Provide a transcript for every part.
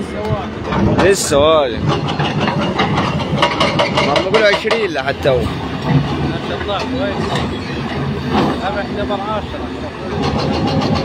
لسه واجد ما بقول 20 لحد تو ما شاء الله كويس ابح دبر 10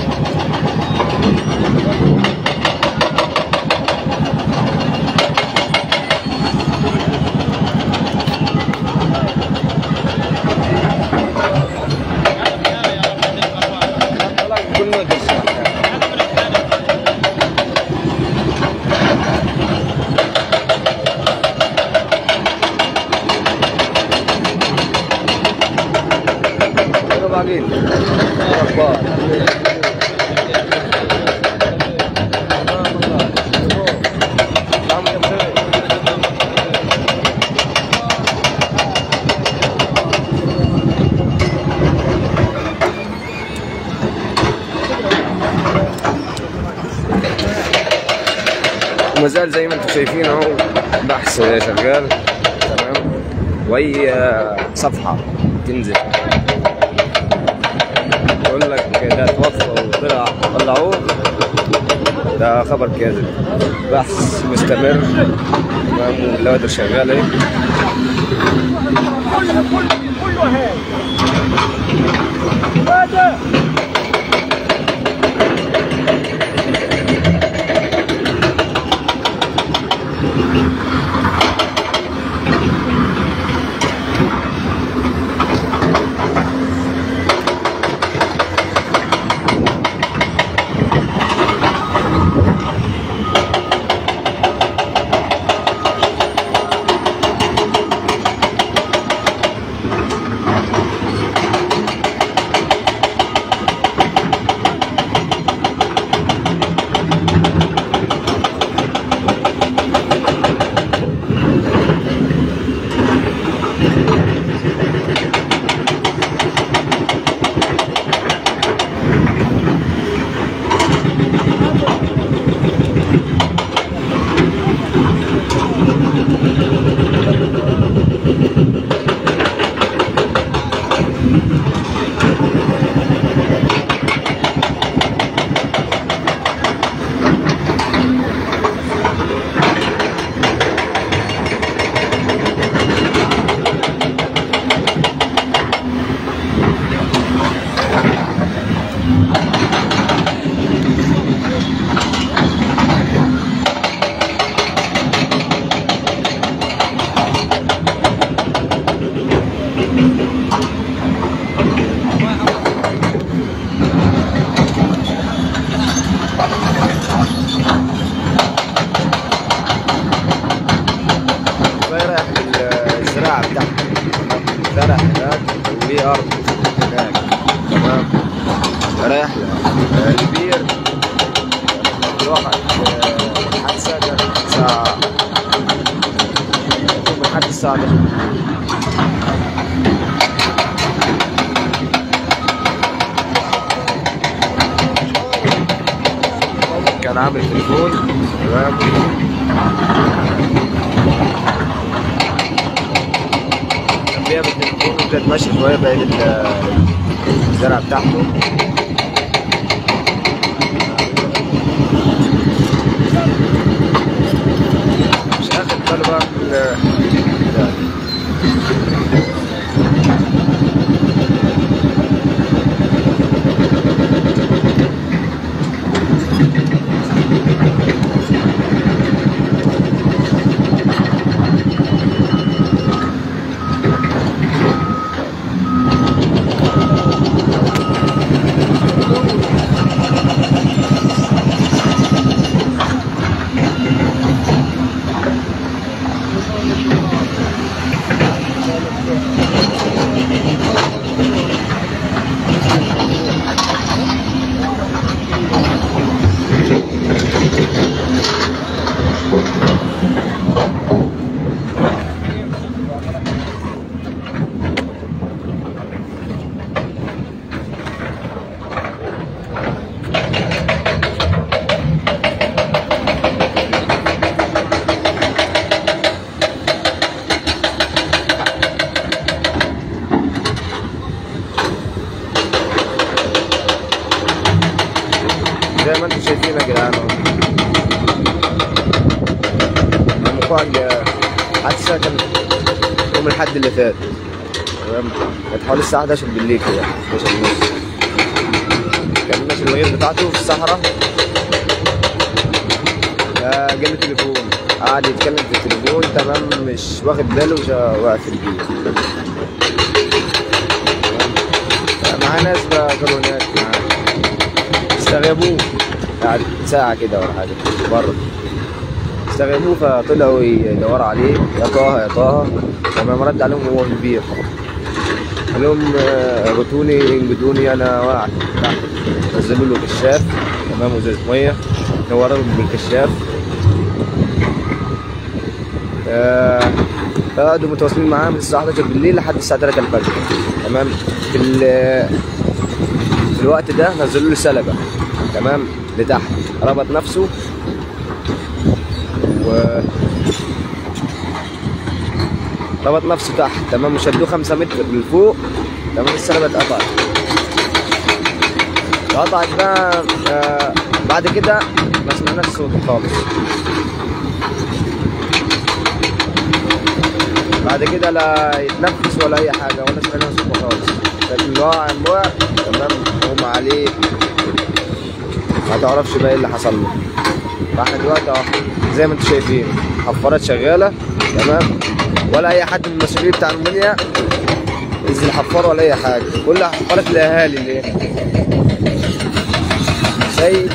كل ما تسمع كده باقيين اخبار وما زال زي ما انتم شايفين اهو بحث شغال تمام وهي صفحه تنزل يقول لك ده توفى وطلع طلعوه ده خبر كاذب بحث مستمر تمام واللوادر شغاله اهي رايح الزراعه بتاعته زرع هناك وليه ارض هناك تمام رايح البير الواحد حادثة كانت الساعة لحد الساعة دي. كان عامل تليفون تمام كان بيعمل تليفون وكانت ماشي شوية بعيد ال- الزرع بتاعته مش اخد باله بقى من ال- ده. مرفوع حادثة كان يوم الحد اللي فات تمام كانت حوالي الساعة 11 بالليل كده 11 ونص كان ماشي الغيط بتاعته في الصحراء آه، جاله تليفون قعد يتكلم في التليفون تمام مش واخد باله مش واقف في البيت تمام. معاه ناس بقى كانوا هناك معاه استغربوه قعد ساعة كده ولا حاجة بره استغربوه فطلعوا يدوروا عليه يا طه يا طه تمام رد عليهم وهو كبير قال لهم آه، غطوني انجدوني انا واقع تحت نزلوا له كشاف تمام وزازة ميه نورهم بالكشاف آه، فقعدوا متواصلين معاه من الساعة 11 بالليل لحد الساعة 3 الفجر تمام في ال- في الوقت ده نزلوا له سلبة تمام لتحت ربط نفسه و ربط نفسه تحت تمام وشدوه 5 متر لفوق تمام السلبة اتقطعت اتقطعت بقى آه بعد كده ما سمعناش صوته خالص بعد كده لا يتنفس ولا اي حاجه ولا سمعنا صوته خالص لكن اللي هو عم وقع تمام هم عليه ما تعرفش بقى ايه اللي حصل له فاحنا دلوقتي اهو زي ما انتم شايفين حفارات شغاله تمام ولا اي حد من المسؤولين بتاع المنيا ينزل حفار ولا اي حاجه كل حفارات الاهالي اللي هنا زي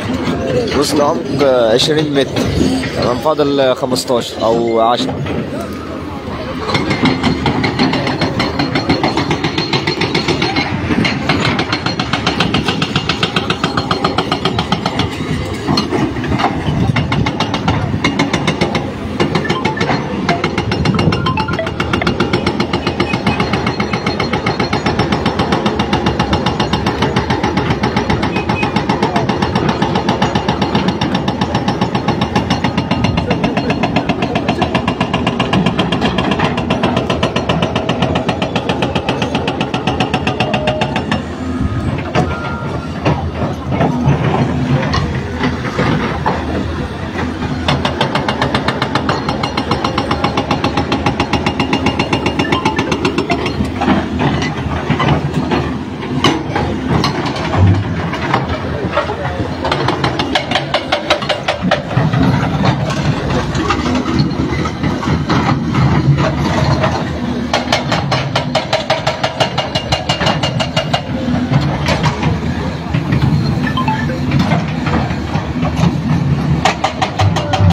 وصل عمق 20 متر تمام فاضل 15 او 10